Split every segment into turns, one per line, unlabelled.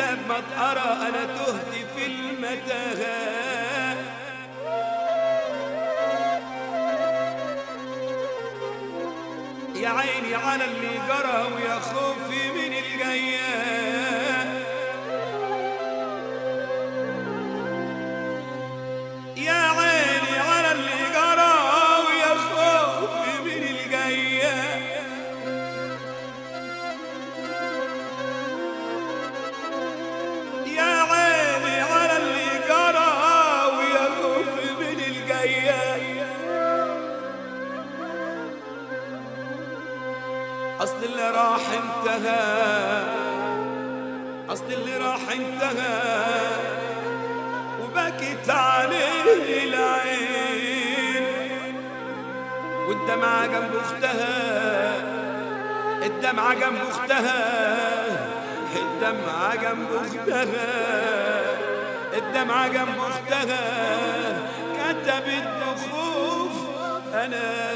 كتاب مطهرة أنا تهت في المتاهات يا عيني على اللي جرى ويا خوفي من الجيات يا عيني على اللي جرى ويا خوفي من الجيات يا عيني على اللي جرى ويا خوفي من الجيات اصل اللي راح انتهى اصل اللي راح انتهى وبكت عليه العين والدمعة جنب اختها الدمعة جنب اختها الدمعة جنب اختها الدمعة جنب اختها كتبت بخوف انا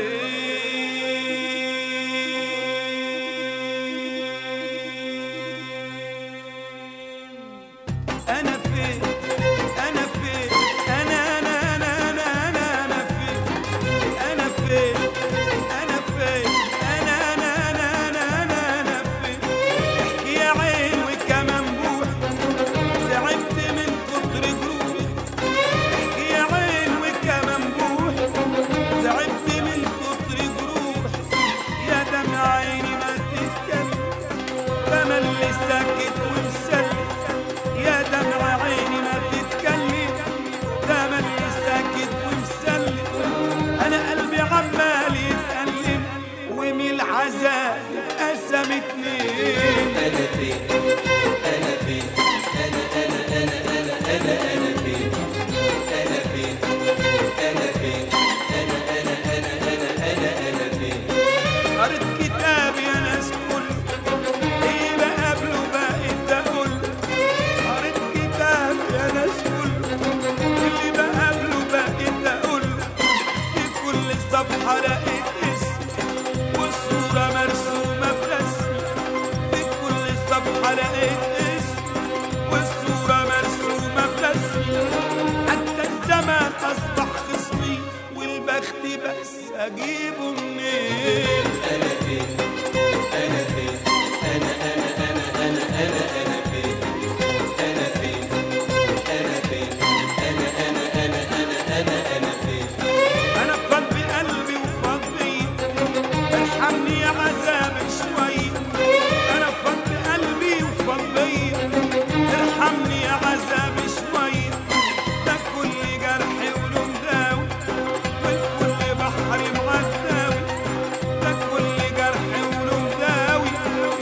فين انا فين انا فين انا انا انا انا انا انا فين انا فين انا فين انا انا انا انا انا انا فين احكي يا عين وكمان بوح تعبت من كتر جروحي احكي يا عين وكمان بوح تعبت من كتر جروحي يا دمع عيني ما تتكلم تملي ساكت ومسلم يا دمع عيني ما بتتكلم تملي ساكت ومسلم انا قلبي عمال يتألم ومن العذاب قسم اتنين
أنا فين أنا فين أنا أنا أنا أنا أنا أنا فين أنا فين أنا فين أنا أنا أنا أنا أنا أنا فين
قريت كتابي انا كل ايه بقابله بقيت اقول قريت كتابي انا كل اللي بقابله بقيت اقول في كل صفحه لقيت اسم والصوره مرسومه برسمي في كل صفحه لقيت اسم والصوره مرسومه برسمي حتى الزمان اصبح خصمي والبخت بس اجيبه منين
أنا فين أنا فين أنا أنا أنا أنا أنا أنا فين أنا فين أنا فين أنا أنا أنا أنا أنا أنا فين
انا فاض بقلبي وفاض بيا ارحمني يا عذابك شوي انا فاض بقلبي وفاض بيا ارحمني يا عذابي شوي ده كل جرح وله مداوي والكل بحر معداوي ده كل جرح وله مداوي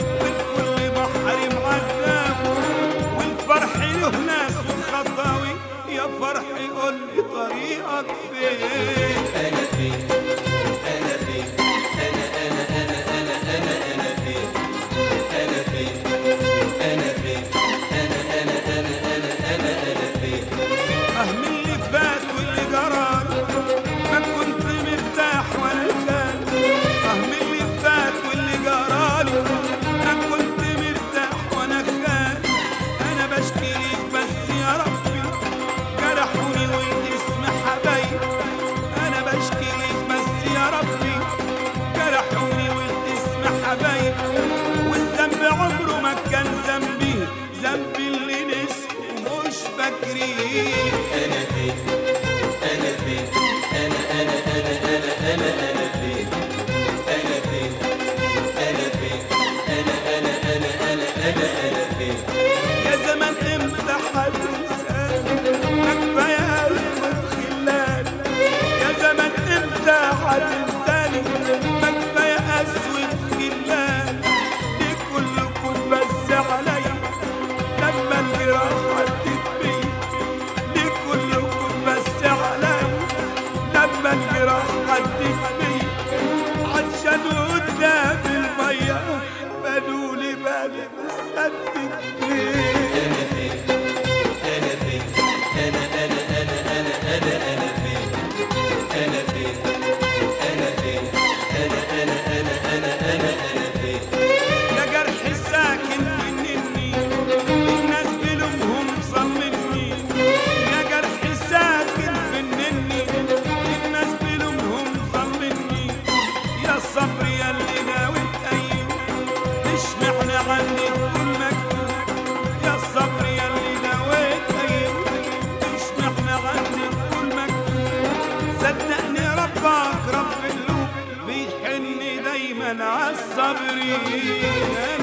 والكل بحر معداوي والفرح له ناس وخطاوي يا فرحي قول لي طريقك فين
أنا فين أنا فين أنا أنا أنا أنا أنا أنا فين أنا فين أنا فين أنا أنا أنا أنا أنا أنا فين
فهم اللي فات واللي جرى ما كنت مرتاح وانا خان فهم اللي فات واللي جرالي ما كنت مرتاح وانا خان انا بشكي ليك بس يا ربي جرحوني والاسم حبايب انا بشكي ليك بس يا ربي جرحوني والاسم حبايب والذنب عمره ما كان ذنبي ذنبي اللي نسوا مش فاكرين
أنا فين أنا فين أنا أنا أنا أنا أنا أنا فين أنا فين أنا فين أنا أنا أنا أنا أنا أنا فين
يا زمان امتى هتنساني ما كفايه قلبك خلاني يا زمان امتى هتنساني ما كفايه اسود خلاني دي كلكم بس عليا لما الجراح عدت بيا دي كلكم صابرين